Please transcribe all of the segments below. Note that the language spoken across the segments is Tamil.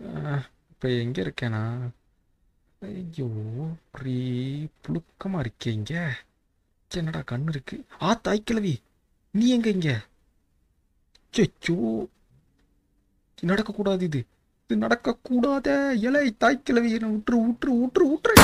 இப்போ எங்கே இருக்கேனா ஐயோ ஒரே புழுக்கமாக இருக்கே இங்கே என்னடா கண்ணு இருக்கு ஆ தாய் கிழவி நீ எங்க இங்க சொச்சோ நடக்கக்கூடாது இது இது நடக்கக்கூடாத இலை தாய் கிழவி என்னை விட்டுரு விட்டுரு விட்டுரு விட்டுரு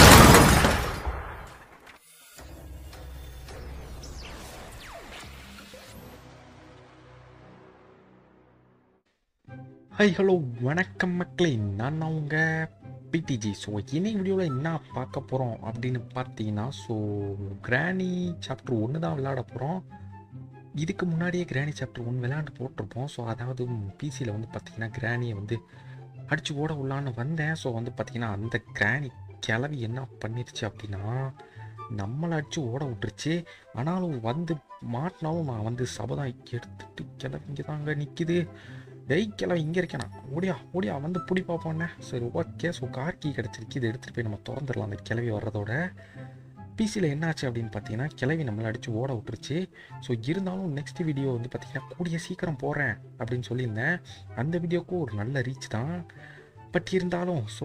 ஹை ஹலோ வணக்கம் மக்களே நான் தான் உங்க பிடிஜி ஸோ இன்னைக்கு வீடியோவில் என்ன பார்க்க போகிறோம் அப்படின்னு பார்த்தீங்கன்னா ஸோ கிராணி சாப்டர் ஒன்று தான் விளையாட போகிறோம் இதுக்கு முன்னாடியே கிராணி சாப்டர் ஒன்று விளையாண்டு போட்டிருப்போம் ஸோ அதாவது பிசியில் வந்து பார்த்தீங்கன்னா கிராணியை வந்து அடித்து ஓட உள்ளான்னு வந்தேன் ஸோ வந்து பார்த்தீங்கன்னா அந்த கிராணி கிளவி என்ன பண்ணிருச்சு அப்படின்னா நம்மளை அடித்து ஓட விட்டுருச்சு ஆனாலும் வந்து மாட்டினாலும் நான் வந்து சபதம் எடுத்துட்டு கிளவி இங்கே தாங்க நிற்கிது டெய் கிளவி இங்கே இருக்கேனா ஓடியா ஓடியா வந்து பிடி பார்ப்போன்னே சரி ஓகே ஸோ கார் கீ கிடச்சிருக்கு இதை எடுத்துகிட்டு போய் நம்ம திறந்துடலாம் அந்த கிளவி வர்றதோட பிசியில் என்னாச்சு அப்படின்னு பார்த்தீங்கன்னா கிளவி நம்மளை அடித்து ஓட விட்டுருச்சு ஸோ இருந்தாலும் நெக்ஸ்ட் வீடியோ வந்து பார்த்தீங்கன்னா கூடிய சீக்கிரம் போகிறேன் அப்படின்னு சொல்லியிருந்தேன் அந்த வீடியோக்கும் ஒரு நல்ல ரீச் தான் பட் இருந்தாலும் ஸோ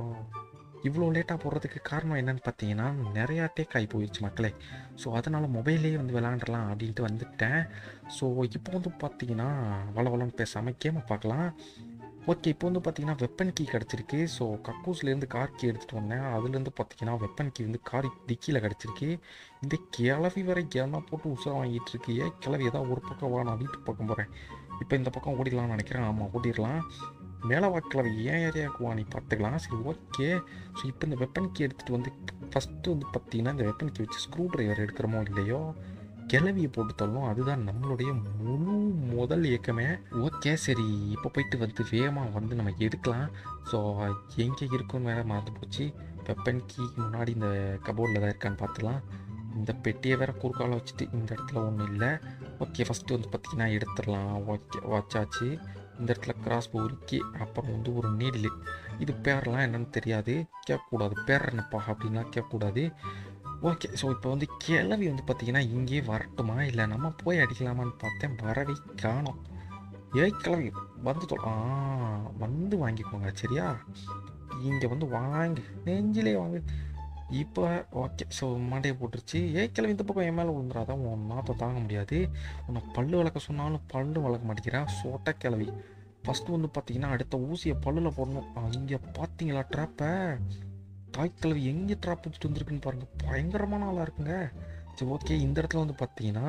இவ்வளோ லேட்டாக போடுறதுக்கு காரணம் என்னன்னு பார்த்தீங்கன்னா நிறையா டேக் ஆகி போயிடுச்சு மக்களே ஸோ அதனால் மொபைல்லே வந்து விளாண்டுறலாம் அப்படின்ட்டு வந்துட்டேன் ஸோ இப்போ வந்து பார்த்தீங்கன்னா வள வளன்னு பேசாமல் கேமை பார்க்கலாம் ஓகே இப்போ வந்து பார்த்தீங்கன்னா வெப்பன் கீ கிடச்சிருக்கு ஸோ கக்கூஸ்லேருந்து கார் கீ எடுத்துகிட்டு வந்தேன் அதுலேருந்து பார்த்தீங்கன்னா வெப்பன் கீ வந்து கார் டிக்கியில் கிடச்சிருக்கு இந்த கிளவி வரை என்ன போட்டு உசா வாங்கிட்டு இருக்கு ஏன் கிளவி ஏதாவது ஒரு பக்கம் வா நான் வீட்டு பக்கம் போகிறேன் இப்போ இந்த பக்கம் ஓடிடலாம்னு நினைக்கிறேன் ஆமாம் ஓடிடலாம் மேலே வாக்கிழவி ஏன் ஏரியாவுக்கு வா நீ பார்த்துக்கலாம் சரி ஓகே ஸோ இப்போ இந்த வெப்பன் கீ எடுத்துகிட்டு வந்து ஃபஸ்ட்டு வந்து பார்த்தீங்கன்னா இந்த வெப்பன் கீ வச்சு ஸ்க்ரூ டிரைவர் எடுக்கிறோமோ இல்லையோ கிளவியை போட்டு தள்ளணும் அதுதான் நம்மளுடைய முழு முதல் இயக்கமே ஓகே சரி இப்போ போயிட்டு வந்து வேகமாக வந்து நம்ம எடுக்கலாம் ஸோ எங்கே இருக்குன்னு வேற மறந்து போச்சு வெப்பன் கீ முன்னாடி இந்த கபோர்டில் தான் இருக்கான்னு பார்த்துலாம் இந்த பெட்டியை வேற குறுக்கால வச்சுட்டு இந்த இடத்துல ஒன்றும் இல்லை ஓகே ஃபஸ்ட்டு வந்து பார்த்தீங்கன்னா எடுத்துடலாம் ஓகே வச்சாச்சு இந்த இடத்துல கிராஸ் பொறுக்கி அப்புறம் வந்து ஒரு நீடில் இது பேரெல்லாம் என்னன்னு தெரியாது கேட்கக்கூடாது பேர் என்னப்பா அப்படின்லாம் கேட்கக்கூடாது ஓகே ஸோ இப்போ வந்து கிளவி வந்து பார்த்தீங்கன்னா இங்கேயே வரட்டுமா இல்லை நம்ம போய் அடிக்கலாமான்னு பார்த்தேன் வரவே காணோம் ஏய் கிளவி வந்து தொ- ஆ வந்து வாங்கிக்கோங்க சரியா இங்கே வந்து வாங்கி நெஞ்சிலே வாங்கு இப்போ ஓகே ஸோ மண்டையை போட்டுருச்சு ஏய் கிளவி இந்த பக்கம் என் மேலே விழுந்துடாதான் உன் நாத்தை தாங்க முடியாது உன்னை பல்லு வளர்க்க சொன்னாலும் பல்லு வளர்க்க மாட்டேங்கிறேன் சோட்ட கிளவி ஃபஸ்ட்டு வந்து பார்த்தீங்கன்னா அடுத்த ஊசியை பல்லில் போடணும் இங்கே பார்த்தீங்களா ட்ராப்பை தாய்க்கிழவி எங்கே ட்ராப் வச்சுட்டு வந்திருக்குன்னு பாருங்க பயங்கரமான ஆளாக இருக்குங்க சரி ஓகே இந்த இடத்துல வந்து பார்த்தீங்கன்னா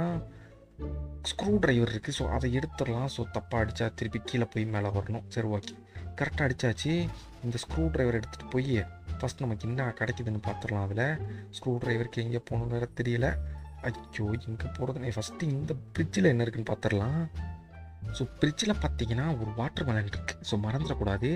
ஸ்க்ரூ டிரைவர் இருக்குது ஸோ அதை எடுத்துடலாம் ஸோ தப்பாக அடித்தா திருப்பி கீழே போய் மேலே வரணும் சரி ஓகே கரெக்டாக அடித்தாச்சு இந்த ஸ்க்ரூ டிரைவர் எடுத்துகிட்டு போய் ஃபஸ்ட் நமக்கு என்ன கிடைக்குதுன்னு பார்த்துடலாம் அதில் ஸ்க்ரூ டிரைவருக்கு எங்கே போகணும் வேறு தெரியல ஐயோ எங்கே போகிறதுனே ஃபஸ்ட்டு இந்த ஃப்ரிட்ஜில் என்ன இருக்குன்னு பார்த்துடலாம் ஸோ ஃப்ரிட்ஜில் பார்த்தீங்கன்னா ஒரு வாட்டர் மெலன் இருக்குது ஸோ மறந்துடக்கூடாது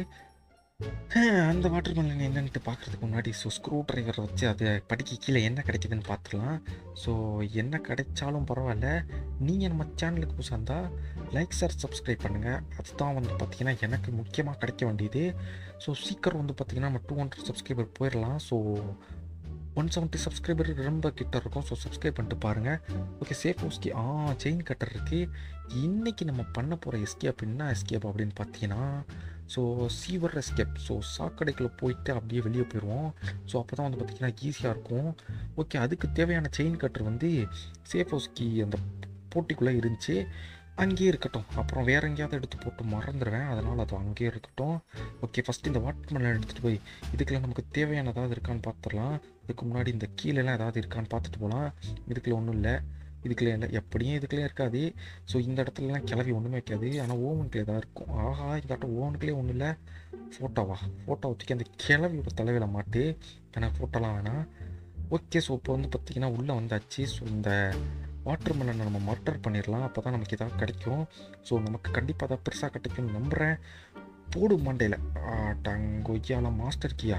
ஆஹ், அந்த வாட்டர் மெலன் என்னன்ட்டு பார்க்குறதுக்கு முன்னாடி ஸோ ஸ்க்ரூ டிரைவரை வச்சு அதை படிக்க கீழே என்ன கிடைக்குதுன்னு பார்த்துடலாம் ஸோ என்ன கிடைச்சாலும் பரவாயில்ல நீங்கள் நம்ம சேனலுக்கு புதுசாக இருந்தால் லைக் சார் சப்ஸ்கிரைப் பண்ணுங்கள் அதுதான் வந்து பார்த்தீங்கன்னா எனக்கு முக்கியமாக கிடைக்க வேண்டியது ஸோ சீக்கிரம் வந்து பார்த்தீங்கன்னா நம்ம டூ ஹண்ட்ரட் சப்ஸ்கிரைபர் போயிடலாம் ஸோ ஒன் செவன்ட்டி சப்ஸ்கிரைபர் ரொம்ப கிட்ட இருக்கும் ஸோ சப்ஸ்கிரைப் பண்ணிட்டு பாருங்கள் ஓகே சேஃப் ஹவுஸ்கி ஆ செயின் கட்டர் இருக்குது இன்றைக்கி நம்ம பண்ண போகிற எஸ்கேப் என்ன எஸ்கேப் அப்படின்னு பார்த்தீங்கன்னா ஸோ சீவர் எஸ்கேப் ஸோ சாக்கடைக்குள்ளே போயிட்டு அப்படியே வெளியே போயிடுவோம் ஸோ அப்போ தான் வந்து பார்த்திங்கன்னா ஈஸியாக இருக்கும் ஓகே அதுக்கு தேவையான செயின் கட்டர் வந்து சேஃப் ஹவுஸ்கி அந்த போட்டிக்குள்ளே இருந்துச்சு அங்கேயே இருக்கட்டும் அப்புறம் வேற எங்கேயாவது எடுத்து போட்டு மறந்துடுவேன் அதனால் அது அங்கேயே இருக்கட்டும் ஓகே ஃபஸ்ட்டு இந்த வாட்டர் மெலன் எடுத்துகிட்டு போய் இதுக்கெல்லாம் நமக்கு தேவையான ஏதாவது இருக்கான்னு பார்த்துடலாம் இதுக்கு முன்னாடி இந்த கீழெல்லாம் ஏதாவது இருக்கான்னு பார்த்துட்டு போகலாம் இதுக்குள்ள ஒன்றும் இல்லை இதுக்குள்ள இல்லை எப்படியும் இதுக்குள்ளே இருக்காது ஸோ இந்த இடத்துலலாம் கிளவி ஒன்றுமே வைக்காது ஆனால் ஓவனுக்குள்ள ஏதாவது இருக்கும் ஆஹா இதாட்டம் ஓவனுக்குள்ளே ஒன்றும் இல்லை ஃபோட்டோவா ஃபோட்டோ வச்சுக்க அந்த கிளவியோட தலைவில மாட்டு எனக்கு ஃபோட்டோலாம் வேணாம் ஓகே ஸோ இப்போ வந்து பார்த்தீங்கன்னா உள்ளே வந்தாச்சு ஸோ இந்த வாட்டர் மெலனை நம்ம மர்டர் பண்ணிடலாம் அப்போ தான் நமக்கு ஏதாவது கிடைக்கும் ஸோ நமக்கு கண்டிப்பாக தான் பெருசாக கிடைக்கும்னு நம்புகிறேன் போடு மண்டையில் டங்கொய்யால மாஸ்டர் கியா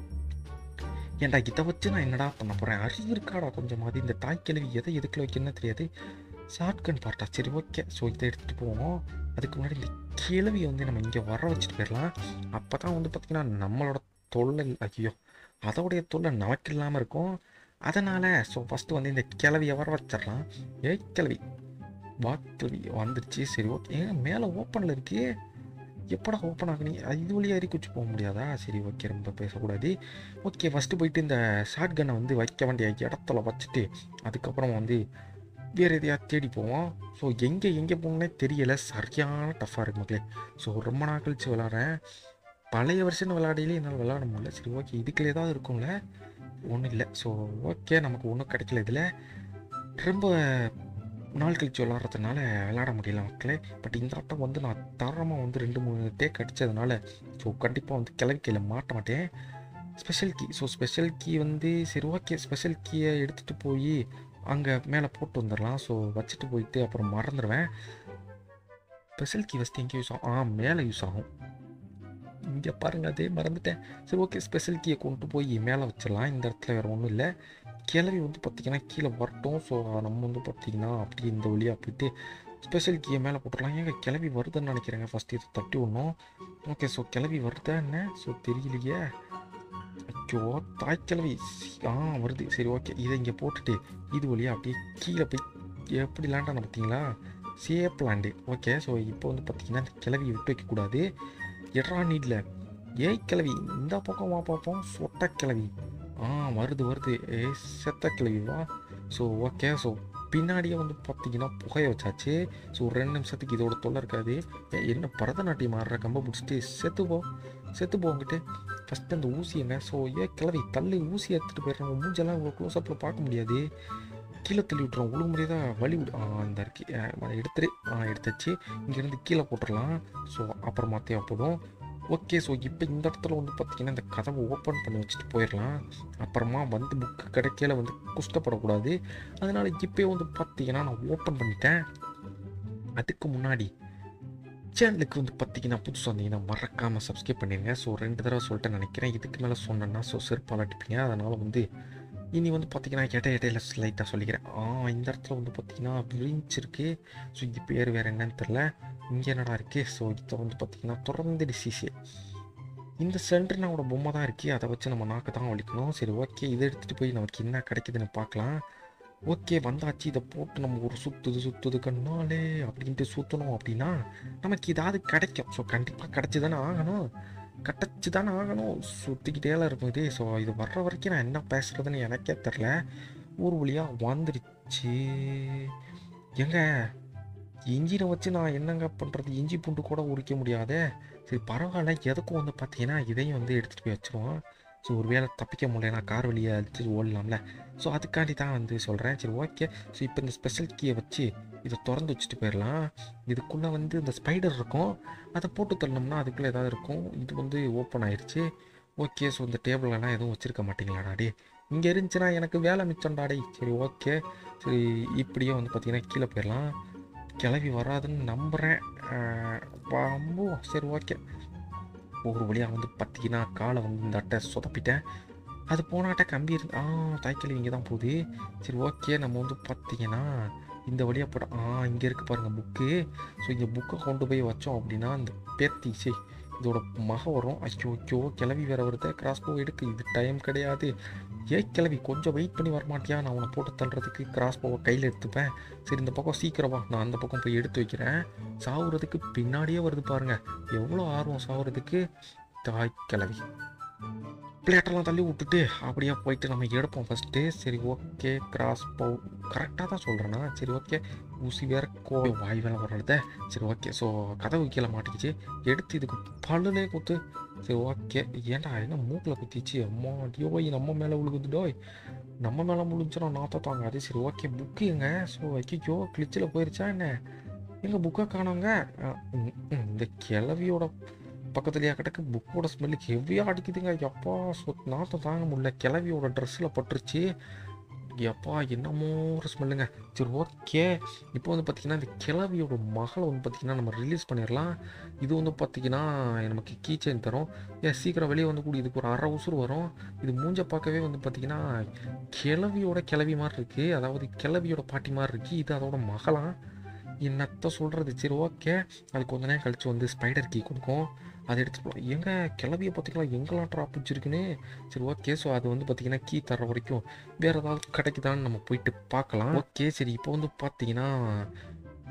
ஏன்டா இதை வச்சு நான் என்னடா பண்ண போகிறேன் அறிவு இருக்காடா கொஞ்சமாவது இந்த தாய் கிழவி எதை எதுக்குள்ள வைக்கணும்னு தெரியாது ஷார்ட்கன் பார்ட்டா சரி ஓகே ஸோ இதை எடுத்துகிட்டு போவோம் அதுக்கு முன்னாடி இந்த கிழவியை வந்து நம்ம இங்கே வர வச்சுட்டு போயிடலாம் அப்போ தான் வந்து பார்த்திங்கன்னா நம்மளோட தொல்லை ஐயோ அதோடைய தொல்லை நமக்கு இல்லாமல் இருக்கும் அதனால் ஸோ ஃபஸ்ட்டு வந்து இந்த கிழவியை வர வச்சிடலாம் ஏய் கிழவி வா கிழவி வந்துருச்சு சரி ஓகே ஏங்க மேலே ஓப்பனில் இருக்கு எப்படா ஓப்பன் ஆகுனி அது இது வழியாக ஏறி குச்சி போக முடியாதா சரி ஓகே ரொம்ப பேசக்கூடாது ஓகே ஃபஸ்ட்டு போயிட்டு இந்த ஷார்ட் கன்னை வந்து வைக்க வேண்டிய இடத்துல வச்சுட்டு அதுக்கப்புறம் வந்து வேறு எதையா தேடி போவோம் ஸோ எங்கே எங்கே போகணுன்னே தெரியலை சரியான டஃப்பாக இருக்கு மக்களே ஸோ ரொம்ப நாள் கழிச்சு விளாட்றேன் பழைய வருஷம் விளையாடையிலே என்னால் விளாட முடியல சரி ஓகே இதுக்குள்ள ஏதாவது இருக்கும்ல ஒன்றும் இல்லை ஸோ ஓகே நமக்கு ஒன்றும் கிடைக்கல இதில் ரொம்ப நாள் கழிச்சு விளாட்றதுனால விளாட முடியல மக்களே பட் இந்த ஆட்டம் வந்து நான் தரமாக வந்து ரெண்டு மூணு டேக் அடித்ததுனால ஸோ கண்டிப்பாக வந்து கிளவி கீழே மாட்ட மாட்டேன் special key so special key வந்து சரி ஓகே ஸ்பெஷல் கீயை எடுத்துகிட்டு போய் அங்கே மேலே போட்டு வந்துடலாம் ஸோ வச்சுட்டு போயிட்டு அப்புறம் மறந்துடுவேன் ஸ்பெஷல் கீ ஃபஸ்ட்டு எங்கே யூஸ் ஆகும் ஆ மேலே யூஸ் ஆகும் இங்கே பாருங்க அதே மறந்துட்டேன் சரி ஓகே ஸ்பெஷல் கீயை கொண்டு போய் மேலே வச்சிடலாம் இந்த இடத்துல வேறு ஒன்றும் இல்லை கிளவி வந்து பார்த்திங்கன்னா கீழே வரட்டும் ஸோ நம்ம வந்து பார்த்திங்கன்னா அப்படியே இந்த வழியாக போயிட்டு ஸ்பெஷல் கீயை மேலே போட்டுடலாம் ஏங்க கிளவி வருதுன்னு நினைக்கிறேங்க ஃபஸ்ட்டு இது தட்டி விடணும் ஓகே ஸோ கிளவி வருதா என்ன ஸோ தெரியலையே ஐயோ தாய் கிளவி ஆ வருது சரி ஓகே இதை இங்கே போட்டுட்டு இது வழியாக அப்படியே கீழே போய் எப்படி லேண்டான பார்த்தீங்களா சேப் லேண்டு ஓகே ஸோ இப்போ வந்து பார்த்தீங்கன்னா இந்த கிளவியை விட்டு வைக்கக்கூடாது எட்ரா நீட்டில் ஏய் கிளவி இந்த பக்கம் வா பார்ப்போம் சொட்ட கிளவி ஆ வருது வருது ஏ செத்த கிளவி வா ஸோ ஓகே ஸோ பின்னாடியே வந்து பார்த்தீங்கன்னா புகைய வச்சாச்சு ஸோ ஒரு ரெண்டு நிமிஷத்துக்கு இதோட தொல்லை இருக்காது ஏ, என்ன பரதநாட்டியம் ஆடுற கம்ப பிடிச்சிட்டு செத்து போ செத்து போங்கிட்டு ஃபஸ்ட்டு அந்த ஊசி என்ன ஸோ ஏ கிளவி தள்ளி ஊசி எடுத்துகிட்டு போயிடுறாங்க மூஞ்செல்லாம் இவ்வளோ க்ளோஸ்அப்பில் பார்க்க முடியாது கீழே தள்ளி விட்டுறோம் ஒழுங்கு முறையாக வழி விடு ஆ இந்த இருக்கு ஆ, அதை எடுத்துரு ஆ எடுத்துச்சு இங்கேருந்து கீழே போட்டுடலாம் ஸோ அப்புறமா தேவைப்படும் ஓகே ஸோ இப்போ இந்த இடத்துல வந்து பார்த்தீங்கன்னா இந்த கதவை ஓப்பன் பண்ணி வச்சுட்டு போயிடலாம் அப்புறமா வந்து புக்கு கிடைக்கல வந்து குஷ்டப்படக்கூடாது அதனால் இப்போயே வந்து பார்த்தீங்கன்னா நான் ஓப்பன் பண்ணிட்டேன் அதுக்கு முன்னாடி சேனலுக்கு வந்து பார்த்தீங்கன்னா புதுசு வந்தீங்கன்னா மறக்காமல் சப்ஸ்கிரைப் பண்ணிடுங்க ஸோ ரெண்டு தடவை சொல்லிட்டு நினைக்கிறேன் இதுக்கு மேலே சொன்னேன்னா ஸோ செருப்பால் அடிப்பீங்க அதனால் வந்து இனி வந்து பார்த்தீங்கன்னா இட இடையில லைட்டாக சொல்லிக்கிறேன் ஆ இந்த இடத்துல வந்து பார்த்தீங்கன்னா விரிஞ்ச் இருக்கு ஸோ இது பேர் வேறு என்னன்னு தெரில இங்கே என்னடா இருக்கு ஸோ இதை வந்து பார்த்தீங்கன்னா தொடர்ந்து டிசிசி இந்த சென்டர்னாவோட பொம்மை தான் இருக்குது அதை வச்சு நம்ம நாக்கு தான் வலிக்கணும் சரி ஓகே இதை எடுத்துகிட்டு போய் நமக்கு என்ன கிடைக்குதுன்னு பார்க்கலாம் ஓகே வந்தாச்சு இதை போட்டு நம்ம ஒரு சுத்துது சுத்துது கண்ணாலே அப்படின்ட்டு சுற்றணும் அப்படின்னா நமக்கு ஏதாவது கிடைக்கும் ஸோ கண்டிப்பாக கிடச்சி தானே ஆகணும் கிடச்சி தானே ஆகணும் சுற்றிக்கிட்டேலாம் இருக்கும் இதே ஸோ இது வர்ற வரைக்கும் நான் என்ன பேசுகிறதுன்னு எனக்கே தெரில ஊர் வழியாக வந்துருச்சு எங்க இன்ஜினை வச்சு நான் என்னங்க பண்ணுறது இஞ்சி பூண்டு கூட உரிக்க முடியாதே சரி பரவாயில்ல எதுக்கும் வந்து பார்த்தீங்கன்னா இதையும் வந்து எடுத்துகிட்டு போய் வச்சுருவோம் ஸோ ஒரு வேளை தப்பிக்க முடியலனா கார் வழியை அடிச்சு ஓடலாம்ல ஸோ அதுக்காண்டி தான் வந்து சொல்கிறேன் சரி ஓகே ஸோ இப்போ இந்த ஸ்பெஷல் கீயை வச்சு இதை திறந்து வச்சுட்டு போயிடலாம் இதுக்குள்ளே வந்து இந்த ஸ்பைடர் இருக்கும் அதை போட்டு தள்ளணும்னா அதுக்குள்ளே ஏதாவது இருக்கும் இது வந்து ஓப்பன் ஆயிடுச்சு ஓகே ஸோ இந்த டேபிளெல்லாம் எதுவும் வச்சுருக்க மாட்டீங்களாடா டே இங்கே இருந்துச்சுன்னா எனக்கு வேலை மிச்சம்டா டேய் சரி ஓகே சரி இப்படியே வந்து பார்த்தீங்கன்னா கீழே போயிடலாம் கிளம்பி வராதுன்னு நம்புகிறேன் பாம்போ சரி ஓகே ஒரு வழியாக வந்து பார்த்தீங்கன்னா காலை வந்து இந்த அட்டை சொதப்பிட்டேன் அது போனாட்ட கம்பி இருந்து ஆ தாய்க்கிழவி இங்கே தான் போகுது சரி ஓகே நம்ம வந்து பார்த்தீங்கன்னா இந்த வழியாக போட ஆ இங்கே இருக்குது பாருங்கள் புக்கு ஸோ இங்கே புக்கை கொண்டு போய் வச்சோம் அப்படின்னா இந்த பேத்தி சரி இதோட மக வரும் ஐயோ ஐயோ கிளவி வேற வருது கிராஸ் போ எடுக்கு இது டைம் கிடையாது ஏய் கிளவி கொஞ்சம் வெயிட் பண்ணி வரமாட்டியா நான் உன்னை போட்டு தள்ளுறதுக்கு கிராஸ் போவை கையில் எடுத்துப்பேன் சரி இந்த பக்கம் சீக்கிரம் வா நான் அந்த பக்கம் போய் எடுத்து வைக்கிறேன் சாவுறதுக்கு பின்னாடியே வருது பாருங்க எவ்வளோ ஆர்வம் சாவுறதுக்கு தாய் கிளவி பிளேட்டெல்லாம் தள்ளி விட்டுட்டு அப்படியே போயிட்டு நம்ம எடுப்போம் ஃபஸ்ட்டு சரி ஓகே கிராஸ் போ கரெக்டாக தான் சொல்கிறேன்னா சரி ஓகே ஊசி வேற கோ வாய் வேலை வர்றத சரி ஓகே ஸோ கதவு கீழே மாட்டிக்கிச்சு எடுத்து இதுக்கு பல்லுலே குத்து சரி ஓகே ஏன்டா என்ன மூக்கில் குத்திச்சு அம்மா டியோய் நம்ம மேலே விழுகுதுடோய் நம்ம மேலே முழிஞ்சிடும் நாத்த தாங்காது சரி ஓகே புக்கு எங்க ஸோ ஐயோ கிளிச்சில் போயிருச்சா என்ன எங்க புக்கை காணோங்க அஹ், ம், ம், இந்த கிளவியோட பக்கத்துலயா கிடக்கு புக்கோட ஸ்மெல்லு ஹெவியாக அடிக்குதுங்க எப்பா சொ நாத்தம் தாங்க முடியல கிளவியோட ட்ரெஸ்ஸில் பட்டுருச்சு எப்பா என்னமோ ஒரு ஸ்மெல்லுங்க சரி ஓகே இப்போ வந்து பார்த்தீங்கன்னா இந்த கிளவியோட மகளை வந்து பார்த்தீங்கன்னா நம்ம ரிலீஸ் பண்ணிடலாம் இது வந்து பார்த்தீங்கன்னா நமக்கு கீ செயின் தரும் ஏன் சீக்கிரம் வெளியே வந்து கூட இதுக்கு ஒரு அரை உசுறு வரும் இது மூஞ்ச பார்க்கவே வந்து பார்த்தீங்கன்னா கிளவியோட கிளவி மாதிரி இருக்குது அதாவது கிளவியோட பாட்டி மாதிரி இருக்குது இது அதோட மகளாம் என்னத்த சொல்கிறது சரி ஓகே அது கொஞ்ச நேரம் கழிச்சு வந்து ஸ்பைடர் கீ கொடுக்கும் அதை எடுத்துட்டு போகலாம் எங்க கிளவியை பார்த்தீங்களா எங்கெல்லாம் ட்ராப் வச்சிருக்குன்னு சரி ஓகே ஸோ அது வந்து பார்த்தீங்கன்னா கீ தர வரைக்கும் வேறு ஏதாவது கிடைக்குதான்னு நம்ம போயிட்டு பார்க்கலாம் ஓகே சரி இப்போ வந்து பார்த்தீங்கன்னா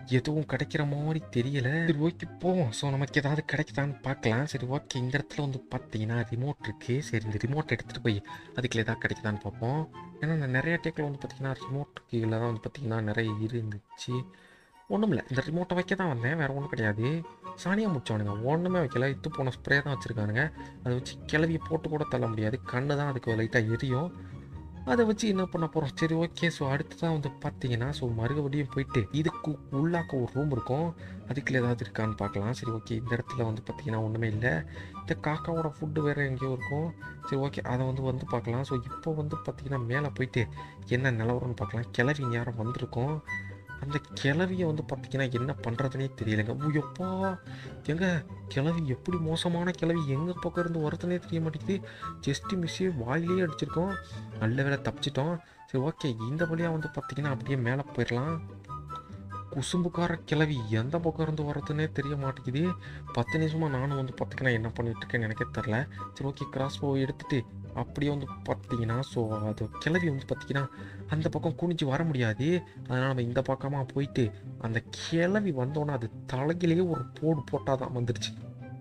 எதுவும் கிடைக்கிற மாதிரி தெரியல சரி ஓகே போவோம் ஸோ நமக்கு ஏதாவது கிடைக்குதான்னு பார்க்கலாம் சரி ஓகே இந்த இடத்துல வந்து பார்த்தீங்கன்னா ரிமோட் இருக்கு சரி இந்த ரிமோட் எடுத்துகிட்டு போய் அதுக்குள்ள ஏதாவது கிடைக்குதான்னு பார்ப்போம் ஏன்னா நான் நிறைய டேக்கில் வந்து பார்த்தீங்கன்னா ரிமோட் கீழே தான் வந்து பார்த்தீங்கன்னா நிறைய இருந்துச்சு ஒன்றும் இல்லை இந்த ரிமோட்டை வைக்க தான் வந்தேன் வேறு ஒன்றும் கிடையாது சாணியாக முடிச்சவனுங்க ஒன்றுமே வைக்கல இத்து போன ஸ்ப்ரே தான் வச்சுருக்கானுங்க அதை வச்சு கிளவியை போட்டு கூட தள்ள முடியாது கண்ணு தான் அதுக்கு லைட்டாக எரியும் அதை வச்சு என்ன பண்ண போகிறோம் சரி ஓகே ஸோ அடுத்து தான் வந்து பார்த்தீங்கன்னா ஸோ மறுபடியும் போயிட்டு இதுக்கு உள்ளாக்க ஒரு ரூம் இருக்கும் அதுக்குள்ள ஏதாவது இருக்கான்னு பார்க்கலாம் சரி ஓகே இந்த இடத்துல வந்து பார்த்தீங்கன்னா ஒன்றுமே இல்லை இந்த காக்காவோட ஃபுட்டு வேறு எங்கேயோ இருக்கும் சரி ஓகே அதை வந்து வந்து பார்க்கலாம் ஸோ இப்போ வந்து பார்த்தீங்கன்னா மேலே போயிட்டு என்ன நிலவரம்னு பார்க்கலாம் கிளவி நேரம் வந்திருக்கும் அந்த கிளவியை வந்து பார்த்தீங்கன்னா என்ன பண்ணுறதுனே தெரியலைங்க ஓ, எப்பா எங்க கிளவி எப்படி மோசமான கிளவி எங்கே பக்கம் இருந்து வரதுனே தெரிய மாட்டேங்குது ஜஸ்ட்டு மிஸ்ஸே வாயிலே அடிச்சிருக்கோம் நல்ல வேளை தப்பிச்சிட்டோம் சரி ஓகே இந்த வழியாக வந்து பார்த்தீங்கன்னா அப்படியே மேலே போயிடலாம் குசும்புக்கார கிளவி எந்த பக்கம் இருந்து வர்றதுன்னே தெரிய மாட்டேங்குது பத்து நிமிஷமா நானும் வந்து பார்த்தீங்கன்னா என்ன பண்ணிட்டு இருக்கேன்னு எனக்கே தெரில சரி ஓகே கிராஸ் போ எடுத்துட்டு அப்படியே வந்து பார்த்தீங்கன்னா ஸோ அது கிளவி வந்து பார்த்தீங்கன்னா அந்த பக்கம் குனிஞ்சு வர முடியாது அதனால் நம்ம இந்த பக்கமாக போயிட்டு அந்த கிளவி வந்தோன்னே அது தலையிலேயே ஒரு போடு போட்டால் தான் வந்துடுச்சு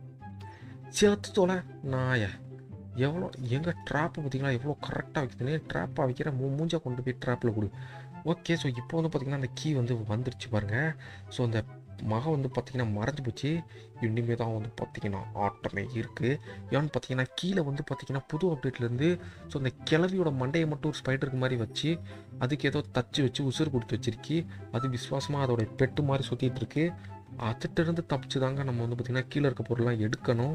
சேர்த்து தோலை நாய எவ்வளோ எங்கள் ட்ராப்பை பார்த்தீங்களா எவ்வளோ கரெக்டாக வைக்குதுன்னு ட்ராப்பாக வைக்கிற மூ மூஞ்சா கொண்டு போய் ட்ராப்பில் கொடு ஓகே ஸோ இப்போ வந்து பார்த்தீங்கன்னா அந்த கீ வந்து வந்துருச்சு பாருங்கள் ஸோ அந்த மகம் வந்து பார்த்தீங்கன்னா மறைஞ்சு போச்சு இனிமே தான் வந்து பார்த்தீங்கன்னா ஆட்டமே இருக்குது ஏன்னு பார்த்தீங்கன்னா கீழே வந்து பார்த்தீங்கன்னா புது அப்டேட்லேருந்து ஸோ அந்த கிளவியோட மண்டையை மட்டும் ஒரு ஸ்பைடருக்கு மாதிரி வச்சு அதுக்கு ஏதோ தச்சு வச்சு உசுறு கொடுத்து வச்சிருக்கி அது விசுவாசமாக அதோட பெட்டு மாதிரி சுற்றிட்டு இருக்கு அதுகிட்ட இருந்து தப்பிச்சு தாங்க நம்ம வந்து பார்த்தீங்கன்னா கீழே இருக்க பொருள்லாம் எடுக்கணும்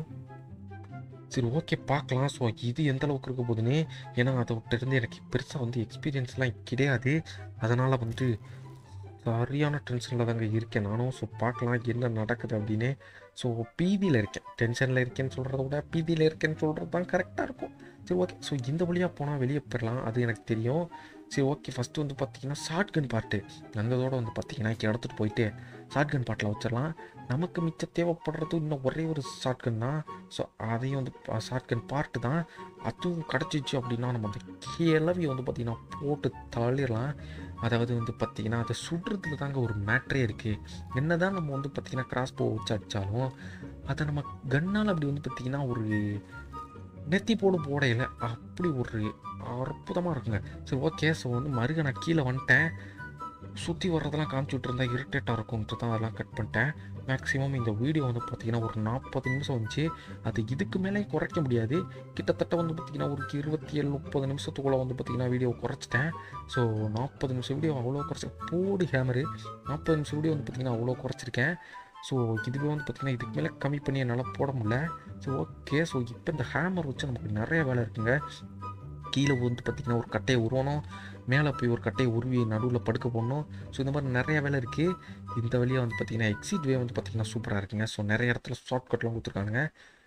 சரி ஓகே பார்க்கலாம் ஸோ இது எந்த அளவுக்கு இருக்க போகுதுன்னு ஏன்னா அதோட இருந்து எனக்கு பெருசாக வந்து எக்ஸ்பீரியன்ஸ்லாம் கிடையாது அதனால் வந்து சரியான டென்ஷனில் தாங்க இருக்கேன் நானும் ஸோ பார்க்கலாம் என்ன நடக்குது அப்படின்னு ஸோ பீதியில் இருக்கேன் டென்ஷனில் இருக்கேன்னு சொல்கிறத விட பீதியில் இருக்கேன்னு சொல்கிறது தான் கரெக்டாக இருக்கும் சரி ஓகே ஸோ இந்த வழியாக போனால் வெளியே போயிடலாம் அது எனக்கு தெரியும் சரி ஓகே ஃபஸ்ட்டு வந்து பார்த்தீங்கன்னா ஷார்ட் கன் பார்ட்டு அந்ததோட வந்து பார்த்தீங்கன்னா எடுத்துகிட்டு போயிட்டு ஷார்ட் கன் பாட்டில் வச்சிடலாம் நமக்கு மிச்சம் தேவைப்படுறது இன்னும் ஒரே ஒரு ஷார்ட் கன் தான் ஸோ அதையும் வந்து ஷார்ட் கன் பார்ட்டு தான் அதுவும் கிடச்சிச்சு அப்படின்னா நம்ம அந்த கிளவியை வந்து பார்த்திங்கன்னா போட்டு தள்ளிடலாம் அதாவது வந்து பார்த்திங்கன்னா அதை சுடுறதுல தாங்க ஒரு மேட்ரே இருக்குது என்ன தான் நம்ம வந்து பார்த்திங்கன்னா கிராஸ் போ வச்சு அடித்தாலும் அதை நம்ம கன்னால் அப்படி வந்து பார்த்திங்கன்னா ஒரு நெத்தி போடு போடையில் அப்படி ஒரு அற்புதமாக இருக்குங்க சரி ஓகே ஸோ வந்து மறுக நான் கீழே வந்துட்டேன் சுற்றி வர்றதெல்லாம் காமிச்சுட்டு இருந்தால் இரிட்டேட்டாக இருக்கும்ன்ட்டு தான் அதெல்லாம் கட் பண்ணிட்டேன் மேக்ஸிமம் இந்த வீடியோ வந்து பார்த்திங்கன்னா ஒரு நாற்பது நிமிஷம் வந்துச்சு அது இதுக்கு மேலே குறைக்க முடியாது கிட்டத்தட்ட வந்து பார்த்திங்கன்னா ஒரு இருபத்தி ஏழு முப்பது நிமிஷத்துக்குள்ளே வந்து பார்த்திங்கன்னா வீடியோ குறைச்சிட்டேன் ஸோ நாற்பது நிமிஷம் வீடியோ அவ்வளோ குறைச்சி போடு ஹேமரு நாற்பது நிமிஷம் வீடியோ வந்து பார்த்திங்கன்னா அவ்வளோ குறைச்சிருக்கேன் ஸோ இதுவே வந்து பார்த்திங்கன்னா இதுக்கு மேலே கம்மி பண்ணி என்னால் போட முடியல ஸோ ஓகே ஸோ இப்போ இந்த ஹேமர் வச்சு நமக்கு நிறைய வேலை இருக்குங்க கீழே வந்து பார்த்திங்கன்னா ஒரு கட்டையை உருவணும் மேலே போய் ஒரு கட்டையை உருவி நடுவில் படுக்க போடணும் ஸோ இந்த மாதிரி நிறைய வேலை இருக்குது இந்த வழியாக வந்து பார்த்திங்கன்னா எக்ஸிட் வே வந்து பார்த்திங்கன்னா சூப்பராக இருக்குங்க ஸோ நிறைய இடத்துல ஷார்ட் கட்லாம் கொடுத்துருக்காங்க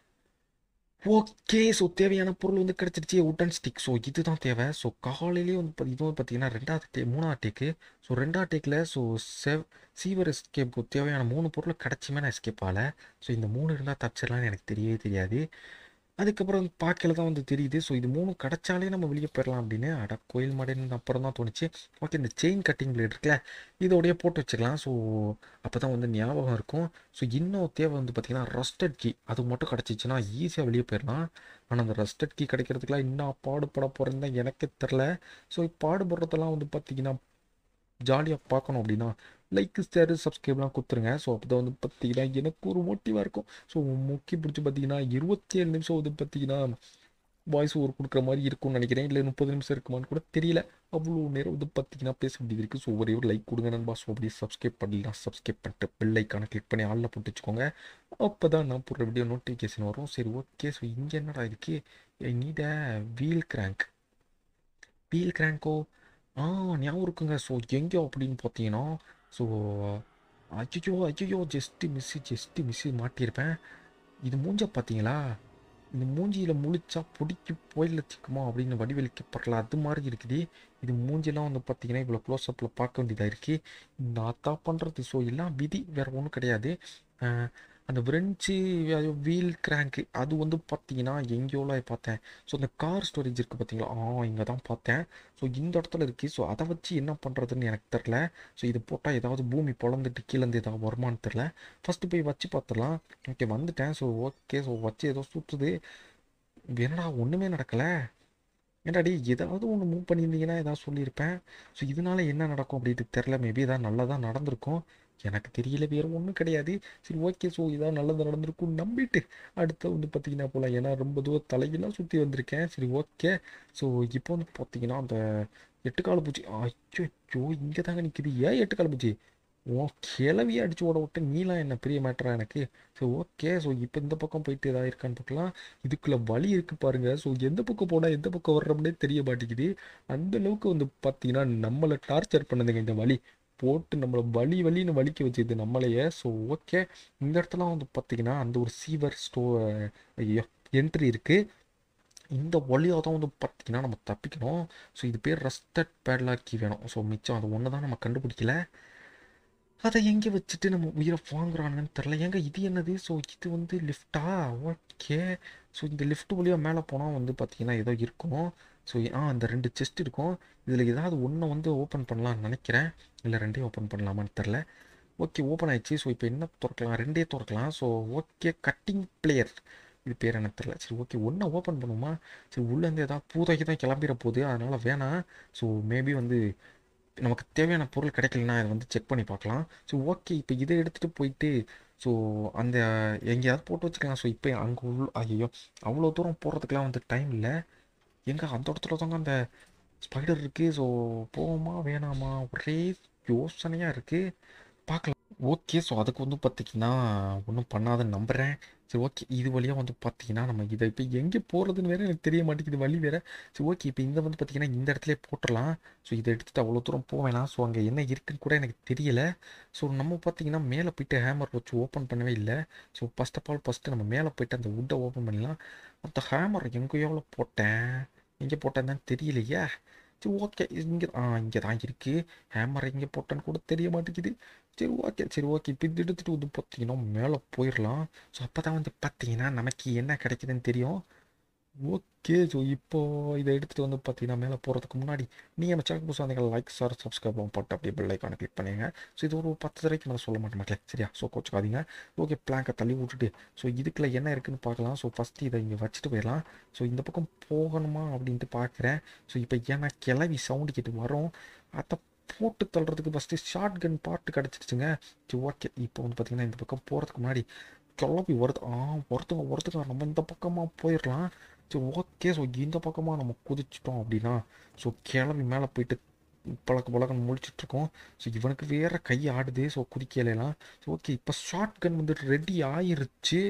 ஓகே ஸோ தேவையான பொருள் வந்து கிடச்சிருச்சு உட்டன் ஸ்டிக் ஸோ இதுதான் தேவை ஸோ காலையிலேயே வந்து பார்த்தி- இது வந்து பார்த்தீங்கன்னா ரெண்டாவது டே மூணாவது டேக்கு ஸோ ரெண்டாவது டேக்கில் ஸோ செவ் சீவர் எஸ்கேப்புக்கு தேவையான மூணு பொருள் கிடச்சுமே நான் எஸ்கேப் ஆகலை ஸோ இந்த மூணு இருந்தால் தப்பிச்சிடலாம்னு எனக்கு தெரியவே தெரியாது அதுக்கப்புறம் பார்க்கல தான் வந்து தெரியுது ஸோ இது மூணும் கிடச்சாலே நம்ம வெளியே போயிடலாம் அப்படின்னு அட கோயில் மாடேன்னு அப்புறம் தான் தோணுச்சு ஓகே இந்த செயின் கட்டிங் பிளேட் இருக்குல்ல இதோடய போட்டு வச்சுக்கலாம் ஸோ அப்போ தான் வந்து ஞாபகம் இருக்கும் ஸோ இன்னும் தேவை வந்து பார்த்திங்கன்னா ரஸ்டட் கீ அது மட்டும் கிடச்சிச்சின்னா ஈஸியாக வெளியே போயிடலாம் ஆனால் அந்த ரஸ்டட் கீ கிடைக்கிறதுக்குலாம் இன்னும் பாடுபட போகிறேன்னு தான் எனக்கே தெரில ஸோ பாடுபடுறதெல்லாம் வந்து பார்த்திங்கன்னா ஜாலியாக பார்க்கணும் அப்படின்னா லைக் ஷேர் சப்ஸ்கிரைப்லாம் கொடுத்துருங்க ஸோ அப்போ தான் வந்து பார்த்தீங்கன்னா எனக்கு ஒரு மோட்டிவாக இருக்கும் ஸோ முக்கி பிடிச்சி பார்த்தீங்கன்னா இருபத்தி ஏழு நிமிஷம் வந்து பார்த்தீங்கன்னா வாய்ஸ் ஓவர் கொடுக்குற மாதிரி இருக்கும்னு நினைக்கிறேன் இல்லை முப்பது நிமிஷம் இருக்குமான்னு கூட தெரியல அவ்வளோ நேரம் வந்து பார்த்தீங்கன்னா பேச வேண்டியது இருக்குது ஸோ ஒரே ஒரு லைக் கொடுங்க நண்பா ஸோ அப்படியே சப்ஸ்கிரைப் பண்ணலாம் சப்ஸ்கிரைப் பண்ணிட்டு பெல் ஐக்கானை கிளிக் பண்ணி ஆளில் போட்டு வச்சுக்கோங்க அப்போ தான் நான் போடுற வீடியோ நோட்டிஃபிகேஷன் வரும் சரி ஓகே ஸோ இங்கே என்னடா இருக்கு நீட வீல் கிராங்க் வீல் கிராங்கோ ஆ ஞாபகம் இருக்குங்க ஸோ எங்கேயோ அப்படின்னு பார்த்தீங்கன்னா ஸோ அச்சோ அச்சோ ஜஸ்ட்டு மிஸ்ஸு ஜஸ்ட்டு மிஸ்ஸு மாட்டியிருப்பேன் இது மூஞ்ச பார்த்தீங்களா இந்த மூஞ்சியில் முழிச்சா பிடிக்கி போயில சிக்குமா அப்படின்னு வடிவெளிக்கப்படல அது மாதிரி இருக்குது இது மூஞ்சிலாம் வந்து பார்த்தீங்கன்னா இவ்வளோ க்ளோஸ்அப்பில் பார்க்க வேண்டியதாக இருக்குது நான் தான் பண்ணுறது ஸோ எல்லாம் விதி வேறு ஒன்றும் கிடையாது அஹ், அந்த விரெஞ்சு வீல் கிராங்க்கு அது வந்து பார்த்தீங்கன்னா எங்கேயோலாம் பார்த்தேன் ஸோ அந்த கார் ஸ்டோரேஜ் இருக்குது பார்த்தீங்களா ஆ இங்கே தான் பார்த்தேன் ஸோ இந்த இடத்துல இருக்குது ஸோ அதை வச்சு என்ன பண்ணுறதுன்னு எனக்கு தெரில ஸோ இது போட்டால் ஏதாவது பூமி பொழந்துட்டு கீழேருந்து ஏதாவது வருமானு தெரில ஃபஸ்ட்டு போய் வச்சு பார்த்துடலாம் ஓகே வந்துட்டேன் ஸோ ஓகே ஸோ வச்சு ஏதோ சுற்றுது என்னடா ஒன்றுமே நடக்கலை ஏன்டாடி ஏதாவது ஒன்று மூவ் பண்ணியிருந்தீங்கன்னா ஏதாவது சொல்லியிருப்பேன் ஸோ இதனால என்ன நடக்கும் அப்படின்ட்டு தெரில மேபி ஏதாவது நல்லதாக நடந்திருக்கும் எனக்கு தெரியல வேறு ஒன்றும் கிடையாது சரி ஓகே ஸோ இதான் நல்லது நடந்திருக்கும் நம்பிட்டு அடுத்து வந்து பார்த்தீங்கன்னா போகலாம் ஏன்னா ரொம்ப தூரம் தலையெல்லாம் சுற்றி வந்திருக்கேன் சரி ஓகே ஸோ இப்போ வந்து பார்த்தீங்கன்னா அந்த எட்டுக்கால பூச்சி அச்சோ இங்கே தாங்க நிற்கிது ஏன் எட்டுக்கால பூச்சி ஓ கிளவியே அடிச்சு ஓட விட்டு நீலாம் என்ன பெரிய மேட்டரா எனக்கு ஸோ ஓகே ஸோ இப்போ இந்த பக்கம் போயிட்டு ஏதாவது இருக்கான்னு பார்க்கலாம் இதுக்குள்ள வழி இருக்கு பாருங்க ஸோ எந்த பக்கம் போனால் எந்த பக்கம் வர்றோம்னே தெரிய மாட்டேங்குது அந்த அளவுக்கு வந்து பார்த்தீங்கன்னா நம்மளை டார்ச்சர் பண்ணுதுங்க இந்த வழி போட்டு நம்மளை வலி வலின்னு வலிக்க வச்சுது நம்மளையே ஸோ ஓகே இந்த இடத்துல வந்து பார்த்தீங்கன்னா அந்த ஒரு சீவர் ஸ்டோ ஐயோ என்ட்ரி இருக்குது இந்த வழியாக தான் வந்து பார்த்தீங்கன்னா நம்ம தப்பிக்கணும் ஸோ இது பேர் ரஸ்டட் பேட்லாக்கி வேணும் ஸோ மிச்சம் அது ஒன்று தான் நம்ம கண்டுபிடிக்கல அதை எங்கே வச்சுட்டு நம்ம உயிரை வாங்குறானுங்கன்னு தெரில ஏங்க இது என்னது ஸோ இது வந்து லிஃப்டா ஓகே ஸோ இந்த லிஃப்ட் வழியாக மேலே போனால் வந்து பார்த்தீங்கன்னா ஏதோ இருக்கும் ஸோ ஆ அந்த ரெண்டு செஸ்ட் இருக்கும் இதில் ஏதாவது ஒன்றை வந்து ஓப்பன் பண்ணலாம்னு நினைக்கிறேன் இல்லை ரெண்டையும் ஓப்பன் பண்ணலாமான்னு தெரில ஓகே ஓப்பன் ஆயிடுச்சு ஸோ இப்போ என்ன திறக்கலாம் ரெண்டே திறக்கலாம் ஸோ ஓகே கட்டிங் பிளேயர் இது பேர் எனக்கு தெரில சரி ஓகே ஒன்றை ஓப்பன் பண்ணுமா சரி உள்ளேருந்து ஏதாவது பூதைக்கு தான் கிளம்பிட போகுது அதனால் வேணாம் ஸோ மேபி வந்து நமக்கு தேவையான பொருள் கிடைக்கலனா அதை வந்து செக் பண்ணி பார்க்கலாம் ஸோ ஓகே இப்போ இதை எடுத்துகிட்டு போயிட்டு ஸோ அந்த எங்கேயாவது போட்டு வச்சுக்கலாம் ஸோ இப்போ அங்கே உள்ள ஐயோ அவ்வளோ தூரம் போகிறதுக்கெலாம் வந்து டைம் இல்லை எங்கே அந்த இடத்துல தாங்க அந்த ஸ்பைடர் இருக்குது ஸோ போவோமா வேணாமா ஒரே யோசனையாக இருக்குது பார்க்கலாம் ஓகே ஸோ அதுக்கு வந்து பார்த்திங்கன்னா ஒன்றும் பண்ணாதுன்னு நம்புகிறேன் சரி ஓகே இது வழியாக வந்து பார்த்தீங்கன்னா நம்ம இதை இப்போ எங்கே போகிறதுன்னு வேறு எனக்கு தெரிய மாட்டேங்குது வழி வேறு சரி ஓகே இப்போ இந்த வந்து பார்த்திங்கன்னா இந்த இடத்துல போட்டுடலாம் ஸோ இதை எடுத்துகிட்டு அவ்வளோ தூரம் போவேணாம் ஸோ அங்கே என்ன இருக்குன்னு கூட எனக்கு தெரியல ஸோ நம்ம பார்த்தீங்கன்னா மேலே போயிட்டு ஹேமர் வச்சு ஓப்பன் பண்ணவே இல்லை so first of all first நம்ம மேலே போயிட்டு அந்த வுட்டை ஓப்பன் பண்ணலாம் அந்த ஹேமர் எங்கேயோ போட்டேன் எங்கே போட்டேன்னு தெரியலையே சரி ஓகே இங்கே ஆ இங்கே தான் இருக்குது ஹேமர் எங்கே போட்டேன்னு கூட தெரிய மாட்டேங்குது சரி ஓகே சரி ஓகே இப்போ இது எடுத்துகிட்டு வந்து பார்த்தீங்கன்னா மேலே போயிடலாம் ஸோ அப்போ தான் வந்து பார்த்தீங்கன்னா நமக்கு என்ன கிடைக்குதுன்னு தெரியும் ஓகே ஸோ இப்போ இதை எடுத்துகிட்டு வந்து பார்த்தீங்கன்னா மேலே போகிறதுக்கு முன்னாடி நீங்கள் நம்ம சேனல் புதுசாக வந்தீங்க லைக் சார் சப்ஸ்கிரைப் போட்டு அப்படியே பெல் ஐக்கானை கிளிக் பண்ணுங்க ஸோ இது ஒரு பத்து தடவைக்கு மேலே சொல்ல மாட்டேன் மக்களே சரியா ஸோ கோச்சுக்காதீங்க ஓகே பிளாங்கை தள்ளி விட்டுட்டு ஸோ இதுக்குள்ள என்ன இருக்குன்னு பார்க்கலாம் ஸோ ஃபஸ்ட்டு இதை இங்கே வச்சுட்டு போயிடலாம் ஸோ இந்த பக்கம் போகணுமா அப்படின்ட்டு பார்க்குறேன் ஸோ இப்போ ஏன்னா கிளவி சவுண்டு கேட்டு வரும் அதை போட்டு தள்ளுறதுக்கு ஃபஸ்ட்டு ஷார்ட் கன் பாட்டு கிடச்சிருச்சுங்க சரி ஓகே இப்போ வந்து பார்த்தீங்கன்னா இந்த பக்கம் போகிறதுக்கு முன்னாடி கிளம்பி வருது ஆ ஒருத்தங்க ஒருத்தங்க நம்ம இந்த பக்கமாக போயிடலாம் சரி ஓகே ஸோ இந்த பக்கமாக நம்ம குதிச்சிட்டோம் அப்படின்னா ஸோ கிளம்பி மேலே போயிட்டு பழக்க பழக்கன்னு முழிச்சிட்ருக்கோம் ஸோ இவனுக்கு வேற கை ஆடுது ஸோ குதிக்கலாம் ஸோ ஓகே இப்போ ஷார்ட் கன் வந்து ரெடி ஆயிருச்சு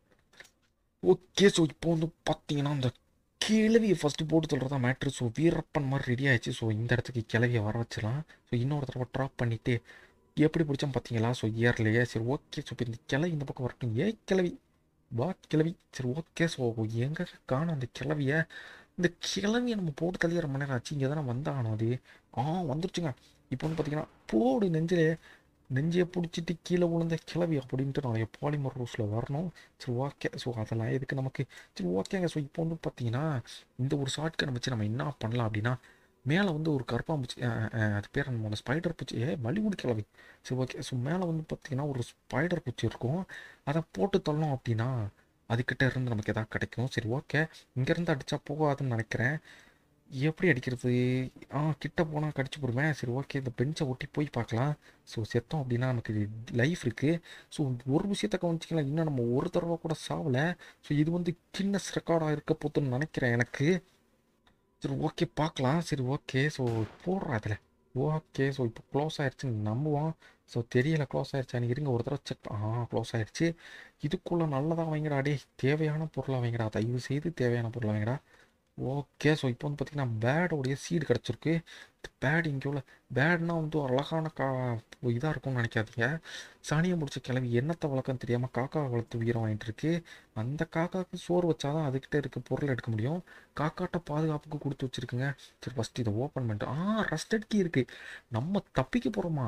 ஓகே ஸோ இப்போ வந்து பார்த்தீங்கன்னா அந்த கிளவியை ஃபஸ்ட்டு போட்டு சொல்கிறதா மேட்ரு ஸோ வீரப்பன் மாதிரி ரெடி ஆயிடுச்சு ஸோ இந்த இடத்துக்கு கிளவியை வர வச்சிடலாம் ஸோ இன்னொரு தடவை ட்ராப் பண்ணிவிட்டு எப்படி பிடிச்சோம் பார்த்தீங்களா ஸோ இயர்லையே சரி ஓகே ஸோ இப்போ இந்த கிளவி இந்த பக்கம் வரட்டும் ஏ கிளவி வா கிளவி சரி ஓகே ஸோ எங்கே காணும் அந்த கிளவியை இந்த கிளவியை நம்ம போட்டு தள்ளிய ரொம்ப நேரம் ஆச்சு இங்கே தானே வந்தாகணும் அது ஆ வந்துருச்சுங்க இப்போ வந்து பார்த்தீங்கன்னா போடு நெஞ்சிலே நெஞ்சையை பிடிச்சிட்டு கீழே விழுந்த கிளவி அப்படின்ட்டு நிறைய பாலிமர் ரூஸில் வரணும் சரி ஓகே ஸோ அதெல்லாம் எதுக்கு நமக்கு சரி ஓகேங்க ஸோ இப்போ வந்து பார்த்தீங்கன்னா இந்த ஒரு ஷார்ட்கனை வச்சு நம்ம என்ன பண்ணலாம் அப்படின்னா மேலே வந்து ஒரு கருப்பாம்பூச்சி அது பேர் நம்ம ஸ்பைடர் பூச்சி ஏ மலிவுடி கிளவி சரி ஓகே ஸோ மேலே வந்து பார்த்தீங்கன்னா ஒரு ஸ்பைடர் பூச்சி இருக்கும் அதை போட்டு தள்ளோம் அப்படின்னா அதுக்கிட்ட இருந்து நமக்கு எதாவது கிடைக்கும் சரி ஓகே இங்கேருந்து அடித்தா போகாதுன்னு நினைக்கிறேன் எப்படி அடிக்கிறது ஆ கிட்ட போனால் கடிச்சு போடுவேன் சரி ஓகே இந்த பெஞ்சை ஒட்டி போய் பார்க்கலாம் ஸோ செத்தோம் அப்படின்னா நமக்கு லைஃப் இருக்குது ஸோ ஒரு விஷயத்த கவனிச்சிக்கலாம் இன்னும் நம்ம ஒரு தடவை கூட சாவலை ஸோ இது வந்து கின்னஸ் ரெக்கார்டாக இருக்க போதுன்னு நினைக்கிறேன் எனக்கு சரி ஓகே பார்க்கலாம் சரி ஓகே ஸோ போடுறா அதில் ஓகே ஸோ இப்போ க்ளோஸ் ஆயிடுச்சுன்னு நம்புவோம் ஸோ தெரியல க்ளோஸ் ஆயிடுச்சான்னு இருங்க ஒரு தடவை செக் ஆ க்ளோஸ் ஆயிடுச்சு இதுக்குள்ளே நல்லதாக வைங்கடா டே தேவையான பொருளாக வைங்கடா தயவு செய்து தேவையான பொருளாக வைங்கடா ஓகே ஸோ இப்போ வந்து பார்த்திங்கன்னா பேடோடைய சீடு கிடச்சிருக்கு பேட் இங்கே உள்ள பேட்னா வந்து ஒரு அழகான கா இதாக இருக்கும்னு நினைக்காதீங்க சாணியை முடிச்ச கிளவி என்னத்தை வளர்க்கன்னு தெரியாமல் காக்கா வளர்த்து உயிரம் வாங்கிட்டு இருக்கு அந்த காக்காவுக்கு சோறு வச்சாதான் அதுக்கிட்ட இருக்க பொருள் எடுக்க முடியும் காக்காட்ட பாதுகாப்புக்கு கொடுத்து வச்சுருக்குங்க சரி ஃபஸ்ட்டு இதை ஓப்பன் பண்ணிட்டு ஆ ரஸ்டட் கீ இருக்குது நம்ம தப்பிக்க போகிறோமா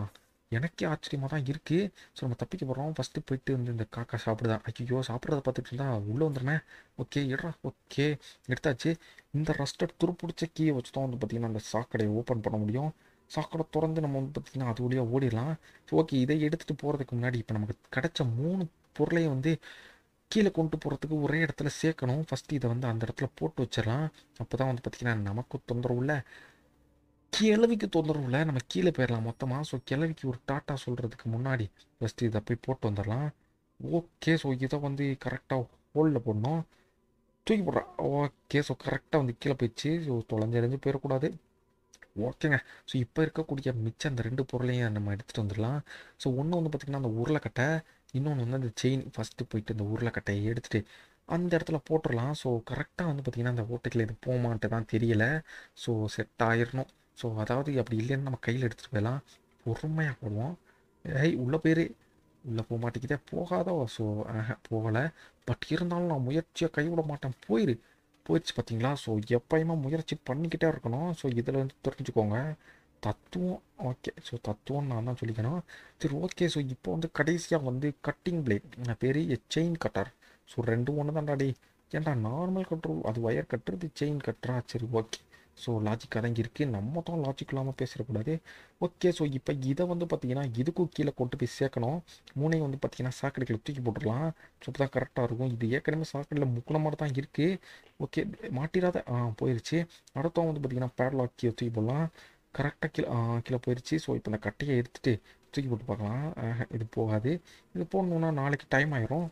எனக்கே ஆச்சரியமாக தான் இருக்குது ஸோ நம்ம தப்பிக்க போகிறோம் ஃபஸ்ட்டு போயிட்டு வந்து இந்த காக்கா சாப்பிடுதான் ஐயோ சாப்பிட்றத பார்த்துட்டு இருந்தா உள்ளே வந்துடுமே ஓகே எடுறா ஓகே எடுத்தாச்சு இந்த ரஸ்டட் துருப்பிடிச்ச கீயை வச்சு தான் வந்து பார்த்திங்கன்னா அந்த சாக்கடையை ஓப்பன் பண்ண முடியும் சாக்கடை திறந்து நம்ம வந்து பார்த்திங்கன்னா அது வழியாக ஓடிடலாம் ஓகே இதை எடுத்துகிட்டு போகிறதுக்கு முன்னாடி இப்போ நமக்கு கிடைச்ச மூணு பொருளையும் வந்து கீழே கொண்டு போகிறதுக்கு ஒரே இடத்துல சேர்க்கணும் ஃபஸ்ட்டு இதை வந்து அந்த இடத்துல போட்டு வச்சிடலாம் அப்போ தான் வந்து பார்த்திங்கன்னா நமக்கு தொந்தரவு இல்லை கிழவிக்கு தொந்தரவு இல்லை நம்ம கீழே போயிடலாம் மொத்தமாக ஸோ கிழவிக்கு ஒரு டாட்டா சொல்கிறதுக்கு முன்னாடி ஃபஸ்ட்டு இதை போய் போட்டு வந்துடலாம் ஓகே ஸோ இதை வந்து கரெக்டாக ஹோலில் போடணும் தூக்கி போடுறான் ஓகே ஸோ கரெக்டாக வந்து கீழே போயிடுச்சு ஸோ தொலைஞ்சறிஞ்சு போயிடக்கூடாது ஓகேங்க ஸோ இப்போ இருக்கக்கூடிய மிச்சம் அந்த ரெண்டு பொருளையும் நம்ம எடுத்துகிட்டு வந்துடலாம் ஸோ ஒன்று வந்து பார்த்திங்கன்னா அந்த உருளைக்கட்டை இன்னொன்று வந்து அந்த செயின் ஃபஸ்ட்டு போயிட்டு இந்த உருளைக்கட்டையை எடுத்துகிட்டு அந்த இடத்துல போட்டுடலாம் ஸோ கரெக்டாக வந்து பார்த்திங்கன்னா அந்த ஓட்டைக்கில் இது போமான்ட்டு தான் தெரியல ஸோ செட் ஆயிடணும் ஸோ அதாவது அப்படி இல்லைன்னு நம்ம கையில் எடுத்துகிட்டு போயிடலாம் பொறுமையாக போடுவோம் ஏய் உள்ளே போயிரு உள்ளே போக மாட்டேங்குதே போகாதோ ஸோ போகலை பட் இருந்தாலும் நான் முயற்சியை கைவிட மாட்டேன் போயிரு போயிடுச்சு பார்த்தீங்களா ஸோ எப்பயுமே முயற்சி பண்ணிக்கிட்டே இருக்கணும் ஸோ இதில் வந்து தெரிஞ்சுக்கோங்க தத்துவம் ஓகே ஸோ தத்துவம் நான் தான் சொல்லிக்கணும் சரி ஓகே ஸோ இப்போ வந்து கடைசியாக வந்து கட்டிங் பிளேட் பெரிய செயின் கட்டர் ஸோ ரெண்டும் ஒன்று தான்டா டே ஏன்டா நார்மல் கட்டுறோம் அது ஒயர் கட்டுறது செயின் கட்டுறா சரி ஓகே ஸோ லாஜிக் அடங்கி இருக்குது நம்ம தான் லாஜிக் இல்லாமல் பேசிடக்கூடாது ஓகே ஸோ இப்போ இதை வந்து பார்த்தீங்கன்னா இதுக்கும் கீழே கொண்டு போய் சேர்க்கணும் மூணையும் வந்து பார்த்தீங்கன்னா சாக்கடைகளை தூக்கி போட்டுடலாம் ஸோ இப்போ தான் கரெக்டாக இருக்கும் இது ஏற்கனவே சாக்கடையில் முக்கின மாதிரி தான் இருக்குது ஓகே மாட்டிடாத ஆ போயிடுச்சு அடுத்தவங்க வந்து பார்த்தீங்கன்னா பேட்லாக் கீழே தூக்கி போடலாம் கரெக்டாக கீழே ஆ கீழே போயிடுச்சு ஸோ இப்போ இந்த கட்டையை எடுத்துகிட்டு தூக்கி போட்டு பார்க்கலாம் ஆஹா, இது போகாது இது போடணுன்னா நாளைக்கு டைம் ஆயிரும்